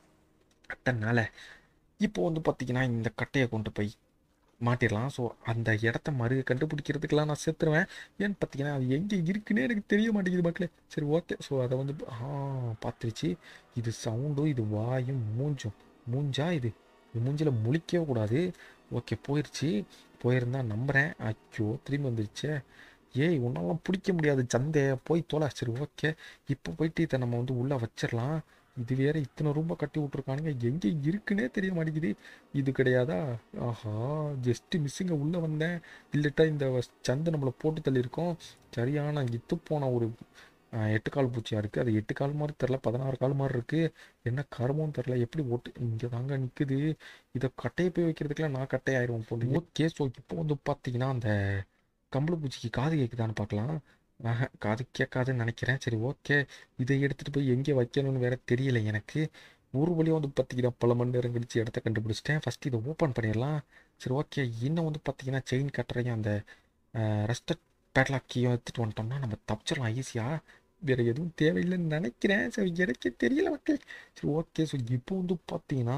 அதனால இப்போ வந்து பார்த்தீங்கன்னா இந்த கட்டையை கொண்டு போய் மாட்டிடலாம் ஸோ அந்த இடத்த மறு கண்டுபிடிக்கிறதுக்கெல்லாம் நான் செத்துருவேன் ஏன்னு பார்த்தீங்கன்னா அது எங்கே இருக்குன்னே எனக்கு தெரிய மாட்டேங்குது மக்களே சரி ஓகே ஸோ அதை வந்து ஆ பார்த்துருச்சு இது சவுண்டும் இது வாயும் மூஞ்சும் மூஞ்சா இது இது மூஞ்சில் முழிக்கவே கூடாது ஓகே போயிடுச்சு போயிருந்தா நம்புகிறேன் ஐயோ திரும்பி வந்துருச்சே ஏய் உன்னாலாம் பிடிக்க முடியாது சந்தை போய் தொலை சரி ஓகே இப்போ போயிட்டு இதை நம்ம வந்து உள்ளே வச்சிடலாம் இது வேற இத்தனை ரூபாய் கட்டி விட்ருக்கானுங்க எங்கே இருக்குன்னே தெரிய மாட்டேங்குது இது கிடையாதா ஆஹா ஜஸ்ட் மிஸ்ஸிங்க உள்ளே வந்தேன் இல்லட்டா இந்த சந்தை நம்மளை போட்டு தள்ளியிருக்கோம் சரியான இத்து போன ஒரு ஆஹ், எட்டு கால் பூச்சியாக இருக்குது அது எட்டு கால் மாதிரி தெரில பதினாறு கால் மாதிரி இருக்குது என்ன கருமம் தெரில எப்படி ஓட்டு இங்கே தாங்க நிற்குது இதை கட்டையை போய் வைக்கிறதுக்குலாம் நான் கட்டை ஆயிடுவோம் போல ஓகே ஸோ இப்போ வந்து பார்த்தீங்கன்னா அந்த கம்பளி பூச்சிக்கு காது கேட்குதான்னு பார்க்கலாம் ஆஹா காது கேட்காதுன்னு நினைக்கிறேன் சரி ஓகே இதை எடுத்துகிட்டு போய் எங்கே வைக்கணும்னு வேற தெரியல எனக்கு ஒரு வழியாக வந்து பார்த்தீங்கன்னா பல மணி நேரம் கழிச்சு இடத்த கண்டுபிடிச்சிட்டேன் ஃபஸ்ட்டு இதை ஓப்பன் பண்ணிடலாம் சரி ஓகே இன்னும் வந்து பார்த்தீங்கன்னா செயின் கட்டுறையும் அந்த ரெஸ்டட் பேட்லாக்கையும் எடுத்துகிட்டு வந்துட்டோம்னா நம்ம தப்பிச்சிடலாம் ஈஸியாக வேறு எதுவும் தேவையில்லைன்னு நினைக்கிறேன் சரி எனக்கே தெரியல மக்கள் சரி ஓகே ஸோ இப்போ வந்து பார்த்தீங்கன்னா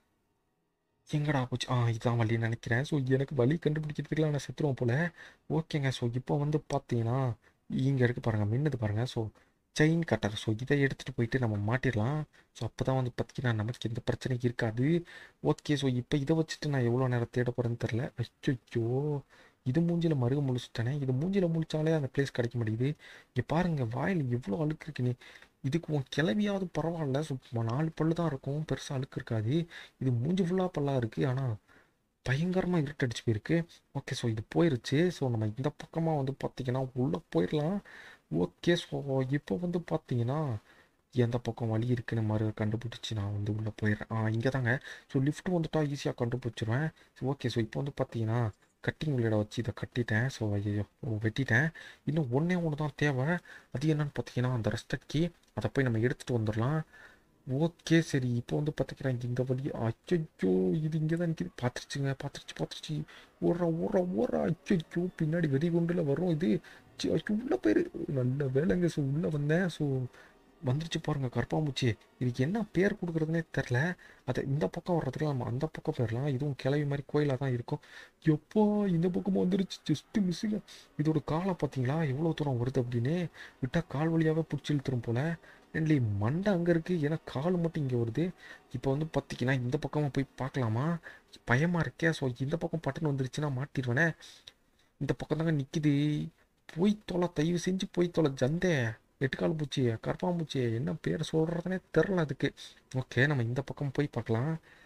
எங்கடா போச்சு ஆ இதுதான் வழின்னு நினைக்கிறேன் ஸோ எனக்கு வழி கண்டுபிடிக்கிறதுக்குலாம் நான் செத்துருவோம் போல் ஓகேங்க ஸோ இப்போ வந்து பார்த்தீங்கன்னா இங்கே இருக்கு பாருங்கள் மின்னுது பாருங்கள் ஸோ செயின் கட்டர் ஸோ இதை எடுத்துகிட்டு போயிட்டு நம்ம மாட்டிடலாம் ஸோ அப்போ தான் வந்து பார்த்தீங்கன்னா நமக்கு எந்த பிரச்சனையும் இருக்காது ஓகே ஸோ இப்போ இதை வச்சுட்டு நான் எவ்வளோ நேரம் தேட போகிறேன்னு தெரில அச்சோ இது மூஞ்சில மருக முழிச்சிட்டேனே இது மூஞ்சில முழிச்சாலே அந்த பிளேஸ் கிடைக்க மாட்டேங்குது இங்கே பாருங்க வாயில் எவ்வளோ அழுக்கு இருக்குன்னு இதுக்கு உன் கிளவியாவது பரவாயில்ல ஸோ நாலு பல்லு தான் இருக்கும் பெருசாக அழுக்கு இருக்காது இது மூஞ்சி ஃபுல்லாக பல்லாக இருக்குது ஆனால் பயங்கரமாக இருட்டடிச்சு போயிருக்கு ஓகே ஸோ இது போயிருச்சு ஸோ நம்ம இந்த பக்கமாக வந்து பார்த்தீங்கன்னா உள்ளே போயிடலாம் ஓகே ஸோ இப்போ வந்து பார்த்தீங்கன்னா எந்த பக்கம் வழி இருக்குன்னு மாதிரி கண்டுபிடிச்சி நான் வந்து உள்ளே போயிடுறேன் ஆ இங்கே தாங்க ஸோ லிஃப்ட் வந்துட்டா ஈஸியாக கண்டுபிடிச்சிருவேன் ஸோ ஓகே ஸோ இப்போ வந்து பார்த்தீங்கன்னா கட்டிங் விளையாட வச்சு இதை கட்டிட்டேன் ஸோ ஐயோ வெட்டிட்டேன் இன்னும் ஒன்றே ஒன்று தான் தேவை அது என்னன்னு பார்த்தீங்கன்னா அந்த ரெஸ்டக்கி அதை போய் நம்ம எடுத்துகிட்டு வந்துடலாம் ஓகே சரி இப்போ வந்து பார்த்துக்கிறேன் இந்த வழி அச்சோ இது இங்கே தான் நிற்கிது பார்த்துருச்சுங்க பார்த்துருச்சு பார்த்துருச்சு ஓடுறா ஓடுறா ஓடுறா அச்சோ பின்னாடி வெடி குண்டில் வரும் இது சி, ஐயோ, உள்ள போயிரு நல்ல வேலைங்க ஸோ உள்ளே வந்தேன் ஸோ வந்துருச்சு பாருங்க கற்பாம்பூச்சி இதுக்கு என்ன பேர் கொடுக்குறதுனே தெரில அதை இந்த பக்கம் வர்றதுக்குலாம் நம்ம அந்த பக்கம் போயிடலாம் இதுவும் கிளவி மாதிரி கோயிலாக தான் இருக்கும் எப்போ இந்த பக்கமும் வந்துருச்சு ஜஸ்ட்டு மிஸ்ஸுங்க இதோட காலை பார்த்தீங்களா எவ்வளோ தூரம் வருது அப்படின்னு விட்டால் கால் வழியாகவே பிடிச்சி இழுத்துரும் போல இல்லை மண்டை அங்கே இருக்குது ஏன்னா கால் மட்டும் இங்கே வருது இப்போ வந்து பார்த்தீங்கன்னா இந்த பக்கமாக போய் பார்க்கலாமா பயமாக இருக்கே ஸோ இந்த பக்கம் பட்டன் வந்துருச்சுன்னா மாட்டிடுவேனே இந்த பக்கம் தாங்க நிற்கிது போய் தொலை தயவு செஞ்சு போய் தொலை ஜந்தே எட்டுக்கால் பூச்சி கற்பாம்பூச்சி என்ன பேர் சொல்கிறதுனே தெரில அதுக்கு ஓகே நம்ம இந்த பக்கம் போய் பார்க்கலாம்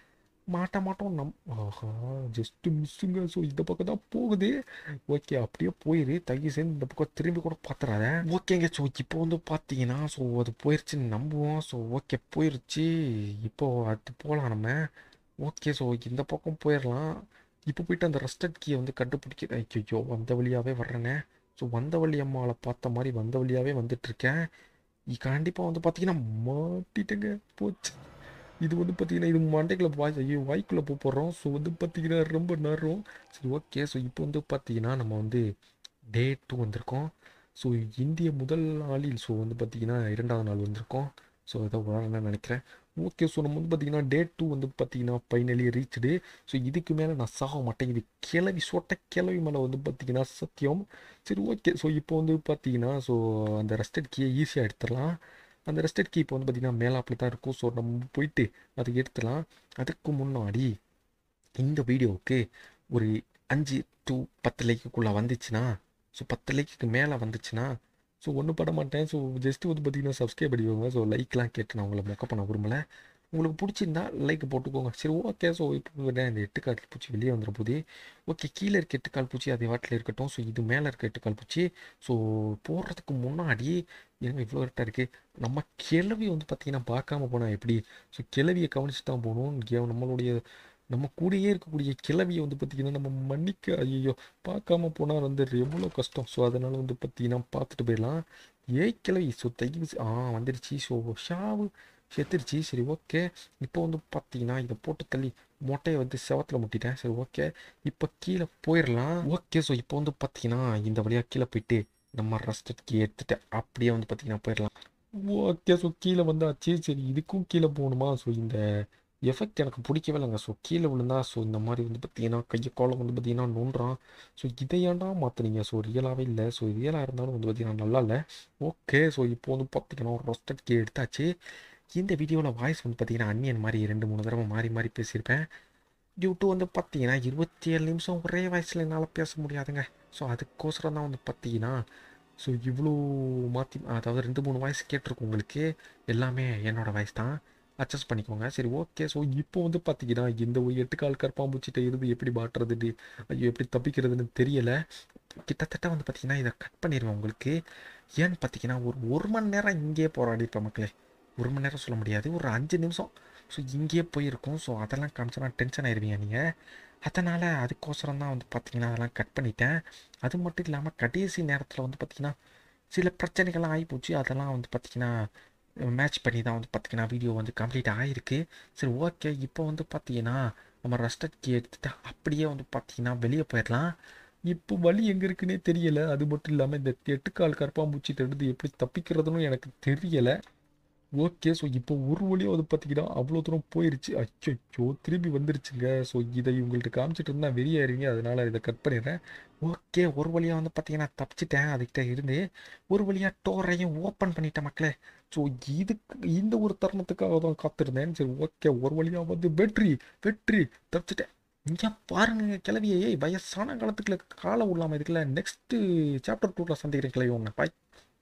மாட்ட மாட்டோம் நம் ஆஹா ஜஸ்ட் மிஸ்ஸுங்க ஸோ இந்த பக்கம் தான் போகுது ஓகே அப்படியே போயிரு தயவு சேர்ந்து இந்த பக்கம் திரும்பி கூட பார்த்துறாத ஓகேங்க ஸோ இப்போ வந்து பார்த்தீங்கன்னா ஸோ அது போயிடுச்சுன்னு நம்புவோம் ஸோ ஓகே போயிடுச்சு இப்போ அது போகலாம் நம்ம ஓகே ஸோ இந்த பக்கம் போயிடலாம் இப்போ போயிட்டு அந்த ரஸ்டட் கீயை வந்து கண்டுபிடிக்க ஐயோ வந்த வழியாகவே வர்றேனே ஸோ வந்த வழி அம்மாவை பார்த்த மாதிரி வந்த வழியாகவே வந்துட்டுருக்கேன் கண்டிப்பாக வந்து பார்த்தீங்கன்னா மாட்டிட்டேங்க போச்சு இது வந்து பார்த்தீங்கன்னா இது மண்டைக்குள்ள வாய் ஐயோ வாய்க்குள்ளே போக போகிறோம் ஸோ வந்து பார்த்தீங்கன்னா ரொம்ப நேரம் சரி ஓகே ஸோ இப்போ வந்து பார்த்தீங்கன்னா நம்ம வந்து டே டூ வந்திருக்கோம் ஸோ இந்திய முதல் நாளில் ஸோ வந்து பார்த்தீங்கன்னா இரண்டாவது நாள் வந்திருக்கோம் ஸோ இதை உணரணும்னு நினைக்கிறேன் ஓகே ஸோ நம்ம வந்து பார்த்தீங்கன்னா டே டூ வந்து பார்த்தீங்கன்னா ஃபைனலி ரீச்டு ஸோ இதுக்கு மேலே நான் சாக மாட்டேன் இது கிளவி சொட்ட கிளவி மேலே வந்து பார்த்தீங்கன்னா சத்தியம் சரி ஓகே ஸோ இப்போ வந்து பார்த்தீங்கன்னா ஸோ அந்த ரெஸ்டட் கீயை ஈஸியாக எடுத்துடலாம் அந்த ரெஸ்டட் கீ இப்போ வந்து பார்த்தீங்கன்னா மேலாப்பில் தான் இருக்கும் ஸோ நம்ம போயிட்டு அதை எடுத்துலாம் அதுக்கு முன்னாடி இந்த வீடியோவுக்கு ஒரு அஞ்சு டு பத்து லைக்குக்குள்ளே வந்துச்சுன்னா ஸோ பத்து லைக்குக்கு மேலே வந்துச்சுன்னா ஸோ ஒன்றும் பட மாட்டேன் ஸோ ஜஸ்ட்டு வந்து பார்த்தீங்கன்னா சப்ஸ்கிரைப் பண்ணிக்கோங்க ஸோ லைக்லாம் கேட்டு நான் உங்களை மொக்க பண்ண விரும்பலை உங்களுக்கு பிடிச்சிருந்தா லைக் போட்டுக்கோங்க சரி ஓகே ஸோ இப்போ இந்த எட்டுக்கால் பூச்சி வெளியே வந்துட போது ஓகே கீழே இருக்க எட்டுக்கால் பூச்சி அதே வாட்டில் இருக்கட்டும் ஸோ இது மேலே இருக்க எட்டுக்கால் பூச்சி ஸோ போடுறதுக்கு முன்னாடி எனக்கு இவ்வளோ கரெக்டாக இருக்குது நம்ம கிளவி வந்து பார்த்திங்கன்னா பார்க்காம போனால் எப்படி ஸோ கிளவியை கவனிச்சு தான் போகணும் இங்கே நம்மளுடைய நம்ம கூடயே இருக்கக்கூடிய கிளவியை வந்து பார்த்திங்கன்னா நம்ம மன்னிக்க ஐயோ பார்க்காம போனால் வந்து எவ்வளோ கஷ்டம் ஸோ அதனால் வந்து பார்த்திங்கன்னா பார்த்துட்டு போயிடலாம் ஏய் கிளவி ஸோ தயவு ஆ வந்துருச்சு ஸோ ஷாவு செத்துருச்சு சரி ஓகே இப்போ வந்து பார்த்தீங்கன்னா இதை போட்டு தள்ளி மொட்டையை வந்து செவத்தில் முட்டிட்டேன் சரி ஓகே இப்போ கீழே போயிடலாம் ஓகே ஸோ இப்போ வந்து பார்த்தீங்கன்னா இந்த வழியாக கீழே போயிட்டு நம்ம ரஸ்டட்க்கு எடுத்துட்டு அப்படியே வந்து பார்த்தீங்கன்னா போயிடலாம் ஓகே ஸோ கீழே வந்தாச்சு சரி இதுக்கும் கீழே போகணுமா ஸோ இந்த எஃபெக்ட் எனக்கு பிடிக்கவே இல்லைங்க ஸோ கீழே விழுந்தா ஸோ இந்த மாதிரி வந்து பார்த்தீங்கன்னா கையை கோலம் வந்து பார்த்தீங்கன்னா நோண்டுறான் ஸோ இதை ஏன்டா மாற்றுனீங்க ஸோ ரியலாகவே இல்லை ஸோ ரியலாக இருந்தாலும் வந்து பார்த்தீங்கன்னா நல்லா இல்லை ஓகே ஸோ இப்போ வந்து பார்த்தீங்கன்னா ஒரு ரொஸ்டட் கீ எடுத்தாச்சு இந்த வீடியோவில் வாய்ஸ் வந்து பார்த்தீங்கன்னா அன்னியன் மாதிரி ரெண்டு மூணு தடவை மாறி மாறி பேசியிருப்பேன் டியூ டு வந்து பார்த்தீங்கன்னா இருபத்தி ஏழு நிமிஷம் ஒரே வயசில் என்னால் பேச முடியாதுங்க ஸோ அதுக்கோசரம் தான் வந்து பார்த்தீங்கன்னா ஸோ இவ்வளோ மாற்றி அதாவது ரெண்டு மூணு வாய்ஸ் கேட்டிருக்கும் உங்களுக்கு எல்லாமே என்னோடய வாய்ஸ் தான் அட்ஜஸ்ட் பண்ணிக்கோங்க சரி ஓகே ஸோ இப்போ வந்து பார்த்தீங்கன்னா இந்த ஒரு எட்டு கால் கற்பாம்பூச்சிட்ட இருந்து எப்படி மாட்டுறது ஐயோ எப்படி தப்பிக்கிறதுன்னு தெரியலை கிட்டத்தட்ட வந்து பார்த்தீங்கன்னா இதை கட் பண்ணிடுவேன் உங்களுக்கு ஏன்னு பார்த்தீங்கன்னா ஒரு ஒரு மணி நேரம் இங்கேயே போராடிருப்பேன் மக்களே ஒரு மணி நேரம் சொல்ல முடியாது ஒரு அஞ்சு நிமிஷம் ஸோ இங்கேயே போயிருக்கும் ஸோ அதெல்லாம் காமிச்சா டென்ஷன் ஆயிடுவீங்க நீங்கள் அதனால் அதுக்கோசரம் தான் வந்து பார்த்தீங்கன்னா அதெல்லாம் கட் பண்ணிட்டேன் அது மட்டும் இல்லாமல் கடைசி நேரத்தில் வந்து பார்த்திங்கன்னா சில பிரச்சனைகள்லாம் ஆகிப்போச்சு அதெல்லாம் வந்து பார்த்திங்கன்னா மேட்ச் பண்ணி தான் வந்து பார்த்திங்கன்னா வீடியோ வந்து கம்ப்ளீட் ஆகிருக்கு சரி ஓகே இப்போ வந்து பார்த்தீங்கன்னா நம்ம ரஸ்டட் கீ எடுத்துகிட்டு அப்படியே வந்து பார்த்தீங்கன்னா வெளியே போயிடலாம் இப்போ வழி எங்கே இருக்குன்னே தெரியலை அது மட்டும் இல்லாமல் இந்த எட்டுக்கால் கற்பாம்பூச்சி எடுத்து எப்படி தப்பிக்கிறதுன்னு எனக்கு தெரியலை ஓகே ஸோ இப்போ ஒரு வழியாக வந்து பார்த்தீங்கன்னா அவ்வளோ தூரம் போயிருச்சு அச்சோ திரும்பி வந்துருச்சுங்க ஸோ இதை உங்கள்கிட்ட காமிச்சிட்டு இருந்தால் வெளியேறிங்க அதனால் இதை கட் பண்ணிடுறேன் ஓகே ஒரு வழியாக வந்து பார்த்தீங்கன்னா தப்பிச்சிட்டேன் அதுக்கிட்ட இருந்து ஒரு வழியாக டோரையும் ஓப்பன் பண்ணிட்டேன் மக்களே ஸோ இதுக்கு இந்த ஒரு தருணத்துக்காக தான் காத்திருந்தேன் சரி ஓகே ஒரு வழியாக வந்து வெற்றி வெற்றி தப்பிச்சிட்டேன் இங்கே பாருங்க கிளவியே வயசான காலத்துக்குள்ள காலம் விடலாமல் இதுக்குள்ள நெக்ஸ்ட்டு சாப்டர் டூவில் சந்திக்கிறேன் கிளவி ஒன்று பாய்